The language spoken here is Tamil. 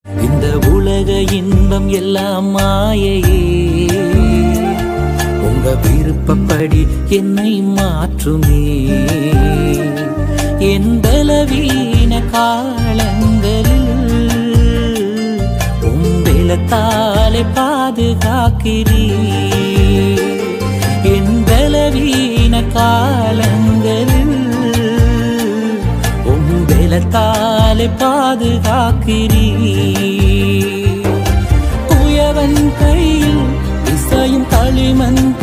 இந்த உலக இன்பம் எல்லாம் மாயையே உங்க விருப்பப்படி என்னை மாற்றுமே என் பலவீன காலங்களில் உம்பெலத்தாலே பாதுகாக்கிறீ என் பலவீன காலங்களில் உம்பெலத்தாலே பாதுகாக்கிறீ உயவன் கையில் இசையும் களிமண்